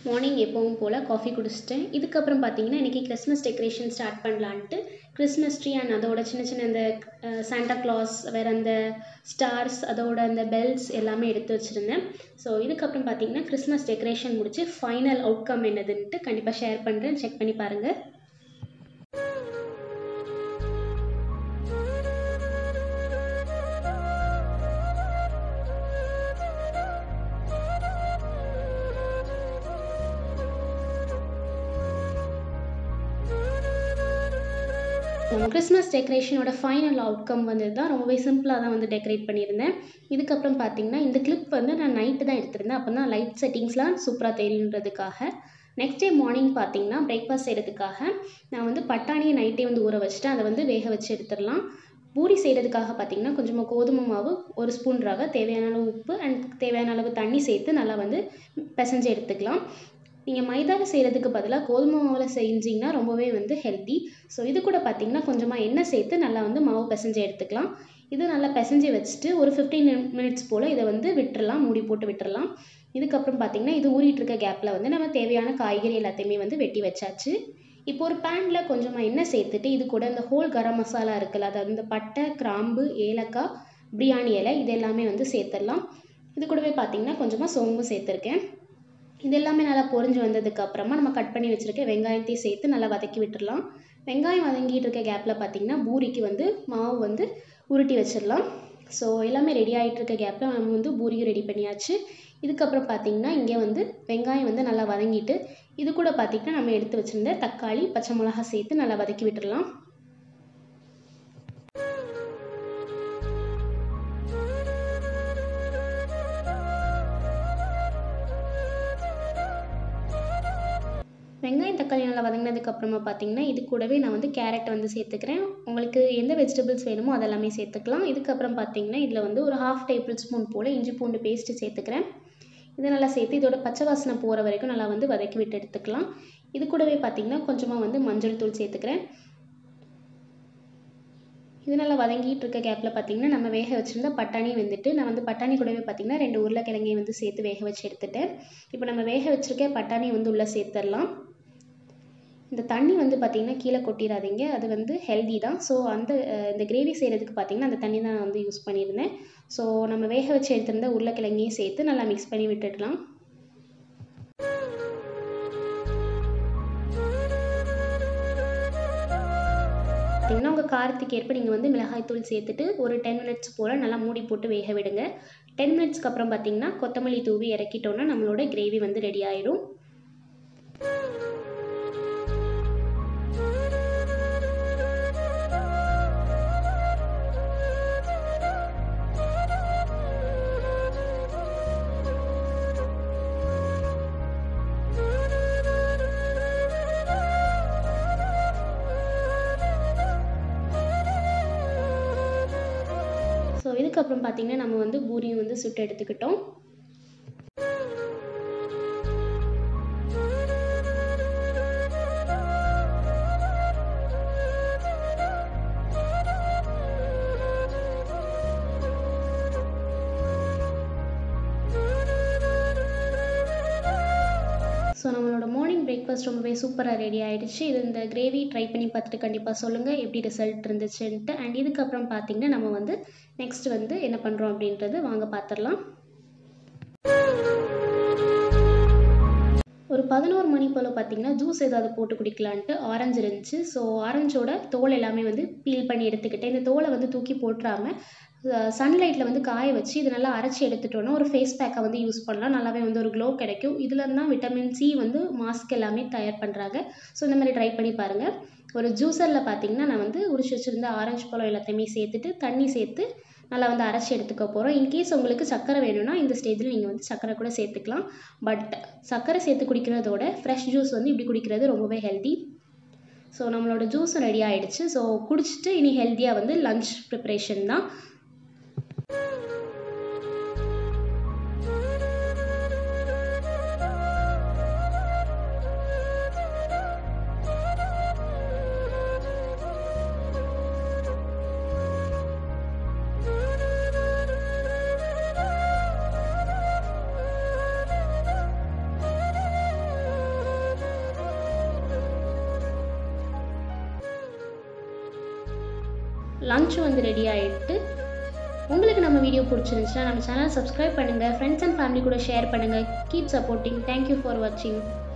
morning எப்பவும் போல் coffee குடிச்சிட்டேன் இதுக்கப்புறம் பார்த்தீங்கன்னா இன்றைக்கி கிறிஸ்மஸ் டெக்கரேஷன் ஸ்டார்ட் பண்ணலான்ட்டு கிறிஸ்மஸ் ட்ரீ அண்ட் அதோட சின்ன சின்ன அந்த சாண்டா கிளாஸ் வேறு அந்த ஸ்டார்ஸ் அதோட அந்த பெல்ஸ் எல்லாமே எடுத்து வச்சுருந்தேன் ஸோ இதுக்கப்புறம் பார்த்தீங்கன்னா கிறிஸ்மஸ் டெக்கரேஷன் முடிச்சு ஃபைனல் அவுட்கம் என்னதுன்ட்டு கண்டிப்பாக ஷேர் பண்ணுறேன் செக் பண்ணி பாருங்கள் கிறிஸ்மஸ் டெக்கரேஷனோட ஃபைனல் அவுட்கம் வந்தது தான் ரொம்பவே சிம்பிளாக தான் வந்து டெக்கரேட் பண்ணியிருந்தேன் இதுக்கப்புறம் பார்த்தீங்கன்னா இந்த கிளிப் வந்து நான் நைட்டு தான் எடுத்திருந்தேன் அப்போ தான் லைட் செட்டிங்ஸ்லாம் சூப்பராக தெரியுன்றதுக்காக நெக்ஸ்ட் டே மார்னிங் பார்த்தீங்கன்னா பிரேக்ஃபாஸ்ட் செய்கிறதுக்காக நான் வந்து பட்டாணியை நைட்டே வந்து ஊற வச்சுட்டேன் அதை வந்து வேக வச்சு எடுத்துடலாம் பூரி செய்கிறதுக்காக பார்த்தீங்கன்னா கொஞ்சமாக கோதுமை மாவு ஒரு ஸ்பூன் ரவை தேவையான அளவு உப்பு அண்ட் தேவையான அளவு தண்ணி சேர்த்து நல்லா வந்து பிசைஞ்சு எடுத்துக்கலாம் நீங்கள் மைதாவில் செய்கிறதுக்கு பதிலாக கோதுமை மாவில் செஞ்சிங்கன்னா ரொம்பவே வந்து ஹெல்த்தி ஸோ இது கூட பார்த்திங்கன்னா கொஞ்சமாக எண்ணெய் சேர்த்து நல்லா வந்து மாவு பிசைஞ்சு எடுத்துக்கலாம் இது நல்லா பிசைஞ்சு வச்சுட்டு ஒரு ஃபிஃப்டீன் மினிட்ஸ் போல் இதை வந்து விட்டுறலாம் மூடி போட்டு விட்டுறலாம் இதுக்கப்புறம் பார்த்திங்கன்னா இது ஊறிட்டு இருக்க கேப்பில் வந்து நம்ம தேவையான காய்கறி எல்லாத்தையுமே வந்து வெட்டி வச்சாச்சு இப்போ ஒரு பேனில் கொஞ்சமாக எண்ணெய் சேர்த்துட்டு இது கூட இந்த ஹோல் கரம் மசாலா இருக்குல்ல அதாவது இந்த பட்டை கிராம்பு ஏலக்காய் பிரியாணி இலை இது எல்லாமே வந்து சேர்த்துடலாம் இது கூடவே பார்த்திங்கன்னா கொஞ்சமாக சோம்பு சேர்த்துருக்கேன் இது எல்லாமே நல்லா பொரிஞ்சு வந்ததுக்கு அப்புறமா நம்ம கட் பண்ணி வச்சுருக்க வெங்காயத்தையும் சேர்த்து நல்லா வதக்கி விட்டுடலாம் வெங்காயம் வதங்கிட்டு இருக்க கேப்பில் பார்த்திங்கன்னா பூரிக்கு வந்து மாவு வந்து உருட்டி வச்சிடலாம் ஸோ எல்லாமே ரெடி ஆகிட்டு இருக்க கேப்பில் நம்ம வந்து பூரியும் ரெடி பண்ணியாச்சு இதுக்கப்புறம் பார்த்திங்கன்னா இங்கே வந்து வெங்காயம் வந்து நல்லா வதங்கிட்டு இது கூட பார்த்திங்கன்னா நம்ம எடுத்து வச்சுருந்த தக்காளி பச்சை மிளகா சேர்த்து நல்லா வதக்கி விட்டுடலாம் வெங்காயம் தக்காளி நல்லா வதங்கினதுக்கு அப்புறமா பார்த்தீங்கன்னா இது கூடவே நான் வந்து கேரட் வந்து சேர்த்துக்கிறேன் உங்களுக்கு எந்த வெஜிடபிள்ஸ் வேணுமோ அதெல்லாமே சேர்த்துக்கலாம் இதுக்கப்புறம் பார்த்தீங்கன்னா இதில் வந்து ஒரு ஹாஃப் டேபிள் ஸ்பூன் போல் இஞ்சி பூண்டு பேஸ்ட்டு சேர்த்துக்கிறேன் இது நல்லா சேர்த்து இதோட பச்சை வாசனை போகிற வரைக்கும் நல்லா வந்து வதக்கி விட்டு எடுத்துக்கலாம் இது கூடவே பார்த்தீங்கன்னா கொஞ்சமாக வந்து மஞ்சள் தூள் சேர்த்துக்கிறேன் இது நல்லா வதங்கிட்டு இருக்க கேப்பில் பார்த்தீங்கன்னா நம்ம வேக வச்சுருந்த பட்டாணி வந்துட்டு நான் வந்து பட்டாணி கூடவே பார்த்தீங்கன்னா ரெண்டு உருளைக்கிழங்கையும் வந்து சேர்த்து வேக வச்சு எடுத்துட்டேன் இப்போ நம்ம வேக வச்சுருக்க பட்டாணி வந்து உள்ளே சேர்த்துடலாம் இந்த தண்ணி வந்து பார்த்திங்கன்னா கீழே கொட்டிடாதீங்க அது வந்து ஹெல்தி தான் ஸோ அந்த இந்த கிரேவி செய்கிறதுக்கு பார்த்திங்கன்னா அந்த தண்ணி தான் நான் வந்து யூஸ் பண்ணியிருந்தேன் ஸோ நம்ம வேக வச்சு எடுத்திருந்த உருளைக்கிழங்கையும் சேர்த்து நல்லா மிக்ஸ் பண்ணி விட்டுடலாம் பார்த்திங்கன்னா உங்கள் காரத்துக்கு ஏற்ப நீங்கள் வந்து மிளகாய்த்தூள் சேர்த்துட்டு ஒரு டென் மினிட்ஸ் போல் நல்லா மூடி போட்டு வேக விடுங்க டென் மினிட்ஸ்க்கு அப்புறம் பார்த்திங்கன்னா கொத்தமல்லி தூவி இறக்கிட்டோன்னா நம்மளோட கிரேவி வந்து ரெடி ஆயிடும் ஸோ இதுக்கப்புறம் பார்த்திங்கன்னா நம்ம வந்து பூரியும் வந்து சுட்டு எடுத்துக்கிட்டோம் ஸோ நம்மளோட மார்னிங் பிரேக்ஃபாஸ்ட் ரொம்பவே சூப்பராக ரெடி ஆகிடுச்சு இது இந்த கிரேவி ட்ரை பண்ணி பார்த்துட்டு கண்டிப்பாக சொல்லுங்கள் எப்படி ரிசல்ட் இருந்துச்சுன்ட்டு அண்ட் இதுக்கப்புறம் பார்த்திங்கன்னா நம்ம வந்து நெக்ஸ்ட் வந்து என்ன பண்ணுறோம் அப்படின்றது வாங்க பார்த்துடலாம் ஒரு பதினோரு மணி போல் பார்த்தீங்கன்னா ஜூஸ் ஏதாவது போட்டு குடிக்கலான்ட்டு ஆரஞ்சு இருந்துச்சு ஸோ ஆரஞ்சோட தோல் எல்லாமே வந்து பீல் பண்ணி எடுத்துக்கிட்டேன் இந்த தோலை வந்து தூக்கி போட்டுறாமல் சன்லைட்டில் வந்து காய வச்சு இது நல்லா அரைச்சி எடுத்துட்டோன்னா ஒரு ஃபேஸ் பேக்கை வந்து யூஸ் பண்ணலாம் நல்லாவே வந்து ஒரு க்ளோ கிடைக்கும் இதில் தான் விட்டமின் சி வந்து மாஸ்க் எல்லாமே தயார் பண்ணுறாங்க ஸோ இந்த மாதிரி ட்ரை பண்ணி பாருங்கள் ஒரு ஜூஸரில் பார்த்தீங்கன்னா நான் வந்து உரிச்சு வச்சுருந்த ஆரஞ்சு பழம் எல்லாத்தையுமே சேர்த்துட்டு தண்ணி சேர்த்து நல்லா வந்து அரைச்சி எடுத்துக்க போகிறோம் இன்கேஸ் உங்களுக்கு சர்க்கரை வேணும்னா இந்த ஸ்டேஜில் நீங்கள் வந்து சர்க்கரை கூட சேர்த்துக்கலாம் பட் சர்க்கரை சேர்த்து குடிக்கிறதோட ஃப்ரெஷ் ஜூஸ் வந்து இப்படி குடிக்கிறது ரொம்பவே ஹெல்த்தி ஸோ நம்மளோட ஜூஸும் ரெடி ஆகிடுச்சு ஸோ குடிச்சிட்டு இனி ஹெல்த்தியாக வந்து லன்ச் ப்ரிப்ரேஷன் தான் லஞ்ச் வந்து ரெடி ஆகிட்டு உங்களுக்கு நம்ம வீடியோ பிடிச்சிருந்துச்சுன்னா நம்ம சேனல் சப்ஸ்கிரைப் பண்ணுங்கள் ஃப்ரெண்ட்ஸ் அண்ட் ஃபேமிலி கூட ஷேர் பண்ணுங்கள் கீப் சப்போர்ட்டிங் தேங்க்யூ ஃபார் வாட்சிங்